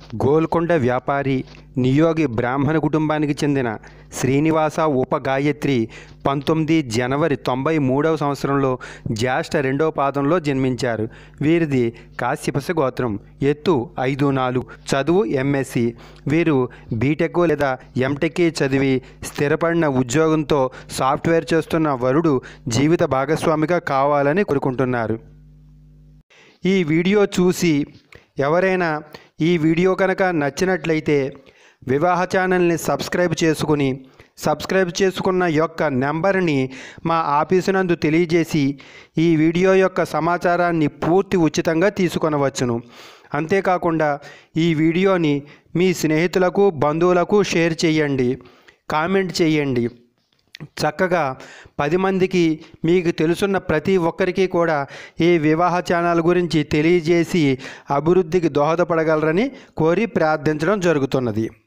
గోల్కొండ వ్యాపారి నియోగి బ్రాహ్మణ కుటుంబానికి చెందిన శ్రీనివాస ఉప గాయత్రి పంతొమ్మిది జనవరి తొంభై మూడవ సంవత్సరంలో జ్యేష్ఠ రెండవ పాదంలో జన్మించారు వీరిది కాశ్యపస గోత్రం ఎత్తు ఐదు నాలుగు చదువు ఎంఎస్సి వీరు బీటెక్ లేదా ఎంటెక్ చదివి స్థిరపడిన ఉద్యోగంతో సాఫ్ట్వేర్ చేస్తున్న వరుడు జీవిత భాగస్వామిగా కావాలని కోరుకుంటున్నారు ఈ వీడియో చూసి ఎవరైనా ఈ వీడియో కనుక నచ్చినట్లయితే వివాహ ఛానల్ని సబ్స్క్రైబ్ చేసుకుని సబ్స్క్రైబ్ చేసుకున్న యొక్క నెంబర్ని మా ఆఫీసు నందు తెలియజేసి ఈ వీడియో యొక్క సమాచారాన్ని పూర్తి ఉచితంగా తీసుకొనవచ్చును అంతేకాకుండా ఈ వీడియోని మీ స్నేహితులకు బంధువులకు షేర్ చేయండి కామెంట్ చేయండి చక్కగా పది మందికి మీకు తెలుసున్న ప్రతి ఒక్కరికి కూడా ఈ వివాహ ఛానల్ గురించి తెలియజేసి అభివృద్ధికి దోహదపడగలరని కోరి ప్రార్థించడం జరుగుతున్నది